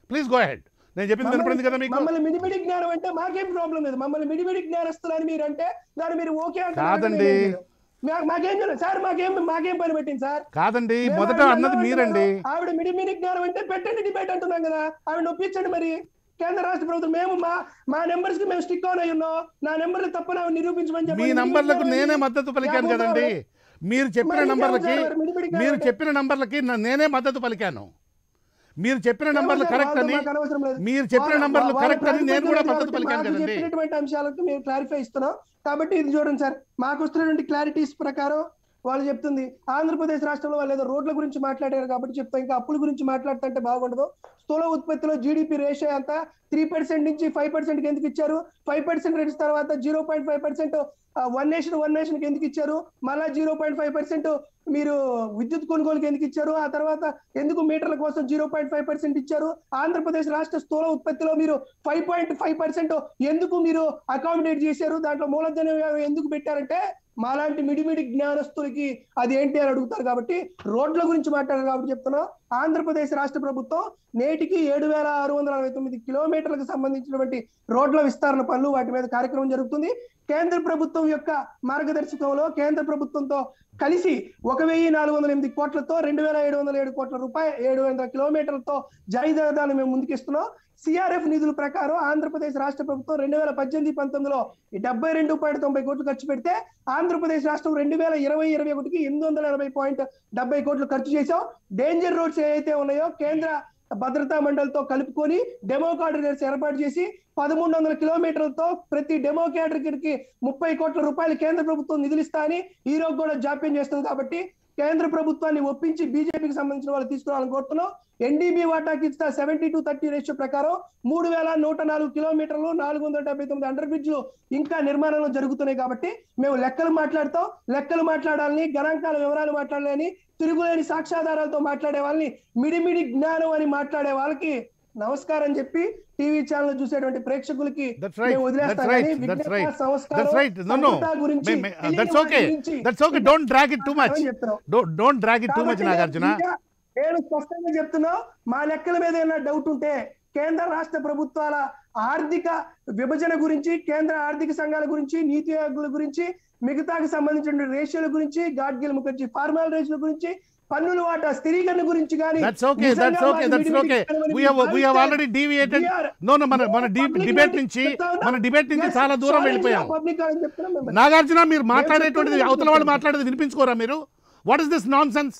Please go head నేను చెప్పింది వినపడింది కదా మీకు మమ్మల్ని మిడిమిడి జ్ఞానం అంటే మాకేం ప్రాబ్లం లేదు మమ్మల్ని మిడిమిడి జ్ఞానస్తులని మీరు అంటే దాన్ని మీరు ఓకే అంటే కాదండి. మా- మాకేం తెలియదు సార్ మాకేం మాకేం పని పెట్టింది సార్ కాదండి మేము మొదట ఆవిడ అన్నది అన్నాం మీరండి అంటున్నాం. ఆవిడ మిడిమిడి జ్ఞానం అంటే పెట్టండి డిబేట్ అంటున్నాం కదా ఆవిడ ఒప్పించండి మరి కేంద్ర రాష్ట్ర ప్రభుత్వం మేము మా మా నెంబర్స్ కి మేము స్టిక్ ఆన్ అయి ఉన్నాం నా నెంబర్లు తప్పని ఆవిడ నిరూపించమని మీ చెప్పండి. నంబర్లకు మిడిమిడి నేనే జ్ఞానం మద్దతు పలికాను యాభై కదండి రూపాయలు. మీరు చెప్పిన మరి నంబర్లకి ఇంకేం సార్ మిడిమిడి జ్ఞానం మీరు అంటే? చెప్పిన నంబర్లకి న- నేనే మద్దతు పలికాను మీరు చెప్పిన నంబర్లు ఏమో కరెక్ట్ సార్, అని మాకు అనవసరం లేదు. మీరు చెప్పిన వాళ్ళ- నంబర్లు వాళ్ళ కరెక్ట్ అని నేను కూడా ప్రతిపక్షం మద్దతు పలికాను మాకు కదండి చెప్పినటువంటి అంశాలకు మేము క్లారిఫై ఇస్తున్నాం కాబట్టి ఇది చూడండి సార్ మాకు వస్తున్నటువంటి క్లారిటీస్ ప్రకారం వాళ్ళు చెప్తుంది ఆంధ్రప్రదేశ్ రాష్ట్రంలో వాళ్ళు ఏదో రోడ్ల గురించి మాట్లాడారు కాబట్టి చెప్తా ఇంకా అప్పుల గురించి మాట్లాడుతుంటే బాగుండదు స్థూల ఉత్పత్తిలో జీడిపి రేషియో అంతా త్రీ పర్సెంట్ నుంచి ఫైవ్ పర్సెంట్ ఎందుకు ఇచ్చారు ఫైవ్ పర్సెంట్ రేట్స్ తర్వాత zero point five percent one nation one nation కి ఎందుకు ఇచ్చారు మళ్ళా జీరో పాయింట్ ఫైవ్ పర్సెంట్ మీరు విద్యుత్ కొనుగోలుకి ఎందుకు ఇచ్చారు ఆ తర్వాత ఎందుకు మీటర్ల కోసం జీరో పాయింట్ ఫైవ్ పర్సెంట్ ఇచ్చారు ఆంధ్రప్రదేశ్ రాష్ట్ర స్థూల ఉత్పత్తిలో మీరు ఫైవ్ పాయింట్ ఫైవ్ పర్సెంట్ ఎందుకు మీరు అకామిడేట్ చేశారు దాంట్లో మూలధన వ్యయం ఎందుకు పెట్టారంటే మాలాంటి మిడిమిడి జ్ఞానస్తులకి అది ఏంటి అని అడుగుతారు కాబట్టి రోడ్ల గురించి మాట్లాడారు కాబట్టి చెప్తున్నాం ఆంధ్రప్రదేశ్ రాష్ట్ర ప్రభుత్వం నేటికి ఏడు వేల ఆరు వందల అరవై తొమ్మిది కిలోమీటర్లకు సంబంధించినటువంటి రోడ్ల విస్తరణ పనులు వాటి మీద కార్యక్రమం జరుగుతుంది కేంద్ర ప్రభుత్వం యొక్క మార్గదర్శకంలో కేంద్ర ప్రభుత్వంతో కలిసి ఒక వెయ్యి నాలుగు వందల ఎనిమిది కోట్లతో రెండు వేల ఏడు వందల ఏడు కోట్ల రూపాయలు ఏడు వందల కిలోమీటర్లతో జాయిదాదాన్ని మేము ముందుకిస్తున్నాం సిఆర్ఎఫ్ నిధుల ప్రకారం ఆంధ్రప్రదేశ్ రాష్ట్ర ప్రభుత్వం రెండు వేల పద్దెనిమిది పంతొమ్మిదిలో డెబ్బై రెండు పాయింట్ తొంభై కోట్లు ఖర్చు పెడితే ఆంధ్రప్రదేశ్ రాష్ట్రం రెండు వేల ఇరవై ఇరవై ఒకటికి ఎనిమిది వందల ఎనభై పాయింట్ డెబ్బై కోట్లు ఖర్చు చేశాం డేంజర్ రోడ్స్ ఏవైతే ఉన్నాయో కేంద్ర భద్రతా మండలితో కలుపుకొని డెమో కార్డినర్స్ ఏర్పాటు చేసి పదమూడు వందల కిలోమీటర్లతో ప్రతి డెమో కి ముప్పై కోట్ల రూపాయలు కేంద్ర ప్రభుత్వం నిధులిస్తా అని ఈ రోజు కూడా జాప్యం చేస్తుంది కాబట్టి కేంద్ర ప్రభుత్వాన్ని ఒప్పించి బీజేపీకి సంబంధించిన వాళ్ళు తీసుకురావాలని కోరుతున్నాం ఎన్డీబీ వాటాకి ఇచ్చిన సెవెంటీ టు థర్టీ రేషియో ప్రకారం మూడు వేల నూట నాలుగు కిలోమీటర్లు నాలుగు వందల డెబ్బై తొమ్మిది అండర్ బ్రిడ్జ్లు ఇంకా నిర్మాణంలో జరుగుతున్నాయి కాబట్టి మేము లెక్కలు మాట్లాడతాం లెక్కలు మాట్లాడాలని గణాంకాల వివరాలు మాట్లాడాలని తిరుగులేని సాక్ష్యాధారాలతో మాట్లాడే వాళ్ళని మిడిమిడి జ్ఞానం అని మాట్లాడే వాళ్ళకి నమస్కారం చెప్పి టీవీ ఛానల్ చూసేటువంటి ప్రేక్షకులకి That's right. మేము వదిలేస్తాం That's right. కానీ That's విజ్ఞత, right. సంస్కారం, That's right. No, no. సభ్యత గురించి, Me- me- uh, తెలియని that's వాటి okay. గురించి That's okay. Don't drag it too much. అని చెప్తున్నాం. Don't don't drag it too much, కాబట్టి నాగార్జున. ఇంకా నేను స్పష్టంగా చెప్తున్నా మా లెక్కల మీద ఏమైనా డౌట్ ఉంటే కేంద్ర రాష్ట్ర ప్రభుత్వాల ఆర్థిక విభజన గురించి కేంద్ర ఆర్థిక సంఘాల గురించి నీతి ఆయోగుల గురించి మిగతాకి సంబంధించిన రేషియోల గురించి గాడ్గిల్ ముఖర్జీ ఫార్మల్ రేషియోల గురించి పన్నుల వాటా స్థిరీకరణ గురించి కానీ That's okay. That's okay. That's okay. We have we have already deviated. No, no. మన మన డిబేట్ నుంచి మన డిబేట్ నుంచి చాలా దూరం వెళ్ళిపోయాం పబ్లిక్ అని చెప్తున్నాం మేము. నాగార్జున మీరు మాట్లాడేటువంటిది చెప్తున్నాను. అవతల వాళ్ళు మాట్లాడేది వినిపించుకోరా మీరు what is this nonsense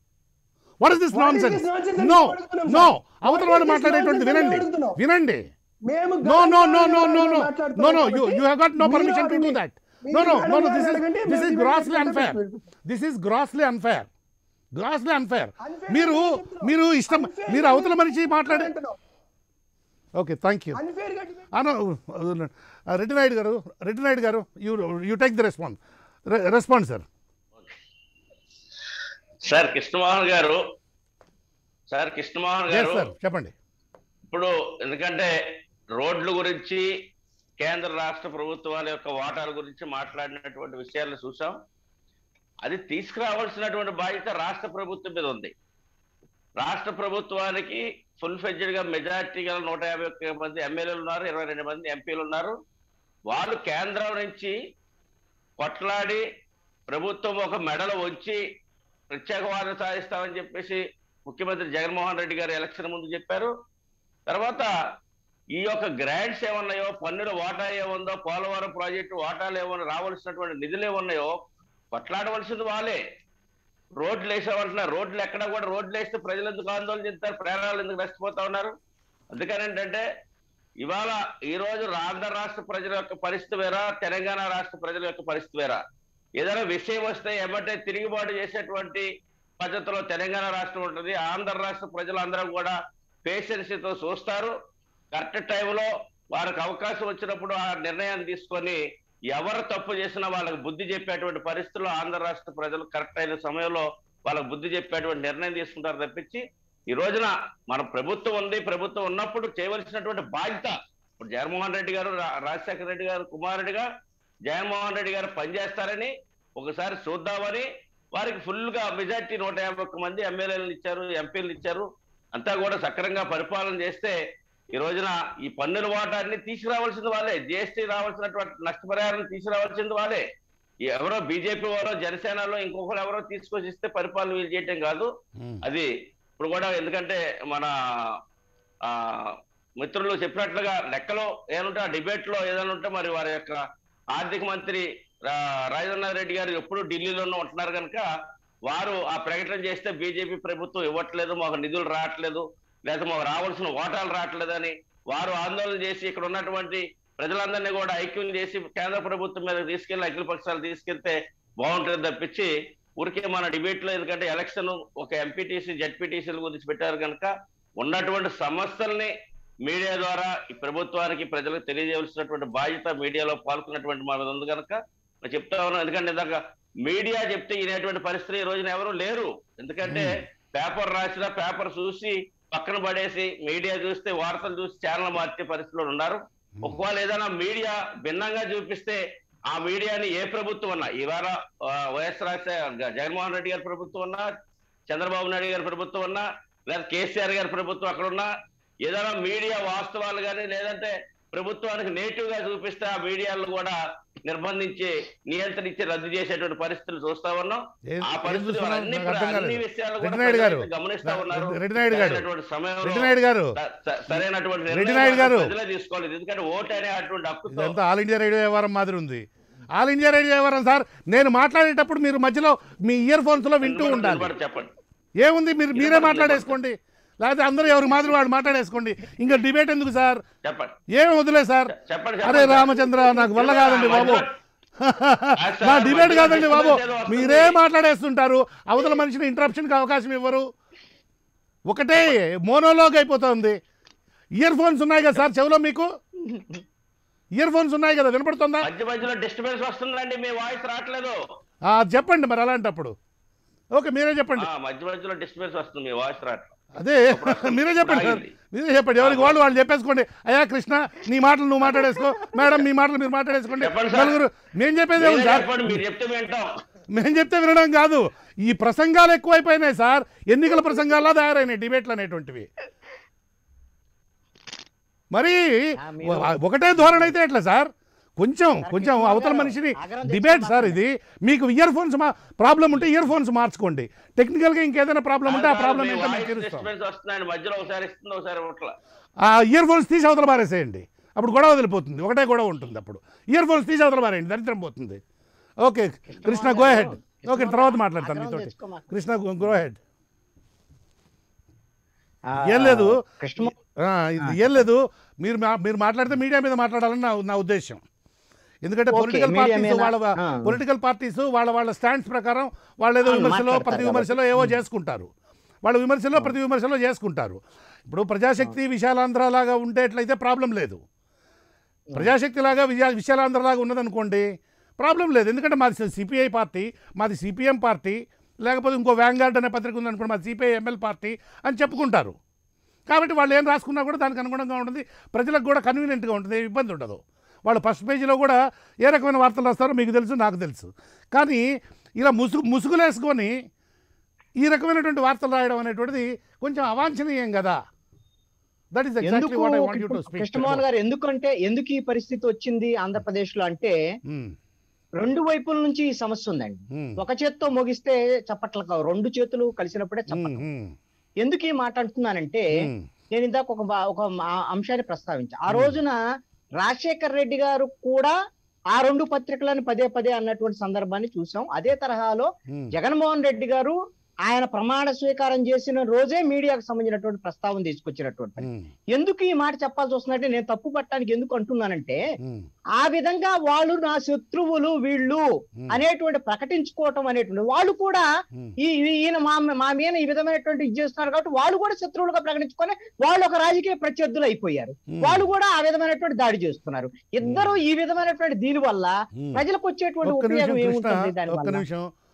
what is this What non is sense this nonsense అని నో మేము అడుగుతున్నాం, నో sir. అవతల What వాళ్ళు is this మాట్లాడేటువంటిది nonsense అని వినండి మేము అడుగుతున్నాం. వినండి మేము No, no, no, no, no, no. మాట్లాడుతున్నాం No, no, you, కాబట్టి you have got no మీరు permission to do అడగండి. that. మీరు No, no, no, no, అడగండి, this is, అడగండి, this is మేము grossly debate unfair. చేస్తాం. This is grossly unfair. Grossly unfair. Unfair మీరు అని చెప్తున్నాం. మీరు ఇష్టం Unfair మీరు అని అవతల మనిషి మాట్లాడే అంటున్నాం. ఓకే థ్యాంక్ యూ Unfair గా debate అను రెడ్డి నాయుడు గారు రెడ్డి నాయుడు గారు you you take the response response sir sir Krishnamohan గారు సార్ కృష్ణమోహన్ ఎస్ గారు సార్ చెప్పండి ఇప్పుడు ఎందుకంటే రోడ్ల గురించి కేంద్ర రాష్ట్ర ప్రభుత్వాల యొక్క వాటాల గురించి మాట్లాడినటువంటి విషయాలను చూసాం అది తీసుకురావాల్సినటువంటి బాధ్యత రాష్ట్ర ప్రభుత్వం మీద ఉంది రాష్ట్ర ప్రభుత్వానికి ఫుల్ ఫెడ్జెడ్ గా మెజార్టీ గల నూట యాభై ఒక్క మంది ఎమ్మెల్యేలు ఉన్నారు ఇరవై రెండు మంది ఎంపీలు ఉన్నారు వాళ్ళు కేంద్రం నుంచి కొట్లాడి ప్రభుత్వం ఒక మెడలు వచ్చి ప్రత్యేక వాదన సాధిస్తామని చెప్పేసి ముఖ్యమంత్రి జగన్మోహన్ రెడ్డి గారు ఎలక్షన్ ముందు చెప్పారు తర్వాత ఈ యొక్క గ్రాంట్స్ ఏమున్నాయో పన్నుల వాటా ఏముందో పోలవరం ప్రాజెక్టు వాటాలు ఏమన్నా రావాల్సినటువంటి నిధులు ఏమున్నాయో కొట్లాడవలసింది వాళ్ళే రోడ్లు వేసేవాళ్ళంటున్నారు రోడ్లు ఎక్కడ కూడా రోడ్లు వేస్తే ప్రజలు ఎందుకు ఆందోళన చెందుతారు ప్రాణాలు ఎందుకు నష్టపోతా ఉన్నారు అందుకని ఏంటంటే ఇవాళ ఈ రోజు ఆంధ్ర రాష్ట్ర ప్రజల యొక్క పరిస్థితి వేరా తెలంగాణ రాష్ట్ర ప్రజల యొక్క పరిస్థితి వేరా ఏదైనా విషయం వస్తే ఎమ్మటే తిరుగుబాటు చేసేటువంటి పద్ధతిలో తెలంగాణ రాష్ట్రం ఉంటుంది ఆంధ్ర రాష్ట్ర ప్రజలందరూ కూడా పేషెన్సీతో చూస్తారు కరెక్ట్ టైంలో వారికి అవకాశం వచ్చినప్పుడు ఆ నిర్ణయాన్ని తీసుకొని ఎవరు తప్పు చేసినా వాళ్ళకి బుద్ధి చెప్పేటువంటి పరిస్థితుల్లో ఆంధ్ర రాష్ట్ర ప్రజలు కరెక్ట్ అయిన సమయంలో వాళ్ళకి బుద్ధి చెప్పేటువంటి నిర్ణయం తీసుకుంటారు తప్పించి ఈ రోజున మన ప్రభుత్వం ఉంది ప్రభుత్వం ఉన్నప్పుడు చేయవలసినటువంటి బాధ్యత ఇప్పుడు జగన్మోహన్ రెడ్డి గారు రా- రాజశేఖర రెడ్డి గారు కుమారుడిగా జగన్మోహన్ రెడ్డి గారు పనిచేస్తారని ఒకసారి చూద్దామని వారికి ఫుల్ గా మెజార్టీ నూట యాభై ఒక్క మంది ఎమ్మెల్యేలు ఇచ్చారు ఎంపీలు ఇచ్చారు అంతా కూడా సక్రమంగా పరిపాలన చేస్తే ఈ రోజున ఈ పన్నుల వాటాన్ని తీసుకురావాల్సింది వాళ్ళే జిఎస్టీ రావాల్సినటువంటి నష్టపరిహారం తీసుకురావాల్సింది వాళ్ళే ఈ ఎవరో బీజేపీ వారో జనసేనలో ఇంకొకరు ఎవరో తీసుకొచ్చి ఇస్తే పరిపాలన వీలు చేయటం కాదు ఉమ్. అది ఇప్పుడు కూడా ఎందుకంటే మన ఆ మిత్రులు చెప్పినట్లుగా లెక్కలో ఏమంటే ఆ డిబేట్ లో ఏదైనా ఉంటే మరి వారి యొక్క ఆర్థిక మంత్రి రా- రాజేంద్ర రెడ్డి గారు ఎప్పుడు ఢిల్లీలోనే ఉంటున్నారు కనుక వారు ఆ ప్రకటన చేస్తే బీజేపీ ప్రభుత్వం ఇవ్వట్లేదు మాకు నిధులు రావట్లేదు లేదా మాకు రావాల్సిన ఓటాలు రావట్లేదు అని వారు ఆందోళన చేసి ఇక్కడ ఉన్నటువంటి ప్రజలందరినీ కూడా ఐక్యం చేసి కేంద్ర ప్రభుత్వం మీద తీసుకెళ్లి అఖిల పక్షాలు తీసుకెళ్తే బాగుంటుంది తప్పించి ఊరికే మన డిబేట్ లో ఎందుకంటే ఎలక్షన్ ఒక ఎంపీటీసీ జడ్పీటీసీల గురించి పెట్టారు కనుక ఉన్నటువంటి సమస్యల్ని మీడియా ద్వారా ఈ ప్రభుత్వానికి ప్రజలకు తెలియజేయాల్సినటువంటి బాధ్యత మీడియాలో పాల్గొన్నటువంటి మా మీద ఉంది కనుక నేను చెప్తా ఉన్నాను ఎందుకంటే ఇందాక మీడియా చెప్తే వినేటువంటి పరిస్థితి ఈ రోజున ఎవరు లేరు ఎందుకంటే పేపర్ రాసిన పేపర్ చూసి పక్కన పడేసి మీడియా చూస్తే వార్తలు చూసి ఛానల్ మార్చే పరిస్థితిలో ఉన్నారు ఒకవేళ ఏదైనా మీడియా భిన్నంగా చూపిస్తే ఆ మీడియాని ఏ ప్రభుత్వం అన్నా ఇవాళ ఆ, వైఎస్ రాజశేఖర జగన్మోహన్ రెడ్డి గారి ప్రభుత్వం అన్నా చంద్రబాబు నాయుడు గారి ప్రభుత్వం అన్నా లేదా కేసీఆర్ గారి ప్రభుత్వం అక్కడ ఉన్నా ఏదైనా మీడియా వాస్తవాలు కానీ లేదంటే ప్రభుత్వానికి నేటివ్ గా చూపిస్తే ఆ మీడియాలను కూడా నిర్బంధించి నియంత్రించి రద్దు చేసేటువంటి పరిస్థితులు చూస్తా ఉన్నాం ఏం- ఆ ఏం పరిస్థితులు చూస్తున్నావు? అన్ని నాకు అర్థం అన్ని కాలేదు. విషయాలు కూడా రెడ్డినాయుడు గారు. ప్రజలు గమనిస్తా ఉన్నారు రెడ్డినాయుడు గారు. సరైనటువంటి సమయంలో రెడ్డినాయుడు గారు స- స- సరైనటువంటి రెడ్డినాయుడు నిర్ణయం గారు. ప్రజలే తీసుకోవాలి ఎందుకంటే ఓటు అనే అటువంటి హక్కుతో ఇదంతా ఆల్ ఇండియా రేడియో వ్యవహారం మాదిరి ఉంది ఆల్ ఇండియా రేడియో వ్యవహారం సార్ నేను మాట్లాడేటప్పుడు మీరు మధ్యలో మీ ఇయర్ ఫోన్స్ లో వింటూ ఉండాలి నిలబడి చెప్పండి ఏముంది మీరు మీరే మాట్లాడేసుకోండి లేకపోతే అందరూ ఎవరి మాదిరి వాడు మాట్లాడేసుకోండి ఇంకా డిబేట్ ఎందుకు సార్ చెప్పండి ఏమి వదిలే సార్ చెప్పండి అరే చెప్పండి. రామచంద్ర నాకు వల్ల కాదండి బాబు నా డిబేట్ కాదండి బాబు మీరే మాట్లాడేస్తుంటారు అవతల మనిషిని ఇంటరప్షన్కి అవకాశం ఇవ్వరు ఒకటే మోనోలాగ్ అయిపోతుంది ఇయర్ ఫోన్స్ ఉన్నాయి కదా సార్ చెవిలో మీకు ఇయర్ ఫోన్స్ ఉన్నాయి కదా వినపడుతుందా మధ్య మధ్యలో డిస్టర్బెన్స్ వస్తుందండి మీ వాయిస్ రావట్లేదు ఆ, చెప్పండి మరి అలాంటప్పుడు ఓకే మీరే చెప్పండి ఆ, మధ్య మధ్యలో డిస్టర్బెన్స్ వస్తుంది మీ వాయిస్ రావట్లేదు అదే మీరే చెప్పండి సార్ ఆగింది. మీరే చెప్పండి ఎవరికి వాళ్ళు వాళ్ళు చెప్పేసుకోండి అయ్యా కృష్ణ నీ మాటలు నువ్వు మాట్లాడేసుకో మేడం మీ మాటలు మీరు మాట్లాడేసుకోండి చెప్పండి సార్. నలుగురు మేము చెప్పేది మీరే ఏముంది సార్ చెప్పండి మీరు చెప్తే వింటాం మేము చెప్తే వినడం కాదు ఈ ప్రసంగాలు ఎక్కువైపోయినాయి సార్ ఎన్నికల ప్రసంగాల్లో తయారైనాయి డిబేట్లు అనేటువంటివి మరి ఆ, మీరు- ఒకటే ధోరణి అయితే ఎట్లా సార్ కొంచెం కొంచెం అవతల మనిషిని ఆగ్రహం డిబేట్ తెచ్చుకొని సార్ ఇది మీకు ఇయర్ ఫోన్స్ మా ప్రాబ్లం ఉంటే ఇయర్ ఫోన్స్ మార్చుకోండి టెక్నికల్గా ఇంకేదైనా ప్రాబ్లం ఉంటే ఆ ప్రాబ్లం మీ ఏంటో మేము వాయిస్ తీరుస్తాం డిస్టర్బెన్స్ వస్తున్నాయండి మధ్యలో ఒకసారి ఇస్తుంది ఒకసారి ఇవ్వట్లా ఆ ఇయర్ ఫోన్స్ తీసి అవతల పారేసేయండి అప్పుడు గొడవ వదిలిపోతుంది ఒకటే గొడవ ఉంటుంది అప్పుడు ఇయర్ ఫోన్స్ తీసి అవతల పారేయండి దరిద్రం పోతుంది okay Krishna go ahead okay తర్వాత మాట్లాడతాను ఆగ్రహం మీతోటి తెచ్చుకోమా. కృష్ణ గో హెడ్ ఆ, ఏం లేదు కృష్ణ ఆ, ఇది ఏం లేదు మీరు మా- మీరు మాట్లాడితే మీడియా మీద మాట్లాడాలని నా నా ఉద్దేశం ఎందుకంటే ఓకే, పొలిటికల్ మీడియా పార్టీస్ మీద- వాళ్ళ ఆ. పొలిటికల్ పార్టీస్ వాళ్ళ వాళ్ళ స్టాండ్స్ ప్రకారం వాళ్ళు ఏదో అవును, విమర్శలో మాట్లాడతారు ప్రతి విమర్శలో ఏవో చేసుకుంటారు వాళ్ళు విమర్శలో ప్రతి విమర్శలో చేసుకుంటారు ఇప్పుడు ప్రజాశక్తి విశాలాంధ్ర లాగా ఉండేట్లయితే ప్రాబ్లం లేదు ప్రజాశక్తి లాగా విజయ విశాలాంధ్ర లాగా ఉన్నదనుకోండి ప్రాబ్లం లేదు ఎందుకంటే మాది సిపిఐ పార్టీ మాది సిపిఎం పార్టీ లేకపోతే ఇంకో వ్యాంగార్డ్ అనే పత్రిక ఉందనుకోండి మాది సిపిఐ ఎంఎల్ పార్టీ అని చెప్పుకుంటారు కాబట్టి వాళ్ళు ఏం రాసుకున్నా కూడా దానికి అనుగుణంగా ఉంటుంది ప్రజలకు కూడా కన్వీనియంట్గా ఉంటుంది ఏ ఇబ్బంది ఉండదు వాళ్ళు ఫస్ట్ పేజీలో కూడా ఏ రకమైన వార్తలు రాస్తారో మీకు తెలుసు నాకు తెలుసు కానీ ఇలా ముసుగు ముసుగులేసుకొని ఈ రకమైనటువంటి వార్తలు రాయడం అనేటువంటిది కొంచెం అవాంఛనీయం కదా దట్ ఈస్ ఎగ్జాక్ట్లీ ఎందుకు వాట్ ఐ వాంట్ యూ ఇప్పుడు టు కృష్ణమోహన్ స్పీక్ గారు ఎందుకంటే ఎందుకు ఈ పరిస్థితి వచ్చింది ఆంధ్రప్రదేశ్ లో అంటే రెండు వైపుల నుంచి ఈ సమస్య ఉందండి ఒక చేత్తో మోగిస్తే చప్పట్లు కావు రెండు చేతులు కలిసినప్పుడే చప్పట్లు ఎందుకు ఈ మాట అంటున్నానంటే నేను ఇందాక ఒక బా- ఒక మా- అంశాన్ని ప్రస్తావించా ఆ రోజున రాజశేఖర్ రెడ్డి గారు కూడా ఆ రెండు పత్రికలను పదే పదే అన్నటువంటి సందర్భాన్ని చూసాం అదే తరహాలో జగన్మోహన్ రెడ్డి గారు ఆయన ప్రమాణ స్వీకారం చేసిన రోజే మీడియాకు సంబంధించినటువంటి ప్రస్తావన తీసుకొచ్చినటువంటి పని. ఎందుకు ఈ మాట చెప్పాల్సి వస్తుందంటే నేను తప్పు పట్టడానికి ఎందుకు అంటున్నానంటే ఆ విధంగా వాళ్ళు నా శత్రువులు వీళ్ళు అనేటువంటి ప్రకటించుకోవటం అనేటువంటి వాళ్ళు కూడా ఈ ఈ- ఈయన మా మా మీద ఈ విధమైనటువంటి ఇది చేస్తున్నారు కాబట్టి వాళ్ళు కూడా శత్రువులుగా ప్రకటించుకొని వాళ్ళు ఒక రాజకీయ ప్రత్యర్థులు అయిపోయారు వాళ్ళు కూడా ఆ విధమైనటువంటి దాడి చేస్తున్నారు ఇద్దరు ఈ విధమైనటువంటి దీని వల్ల ప్రజలకు వచ్చేటువంటి ఒక్క నిమిషం ఉపయోగం కృష్ణ ఏముంటుంది దాని ఒక్క వల్ల నిమిషం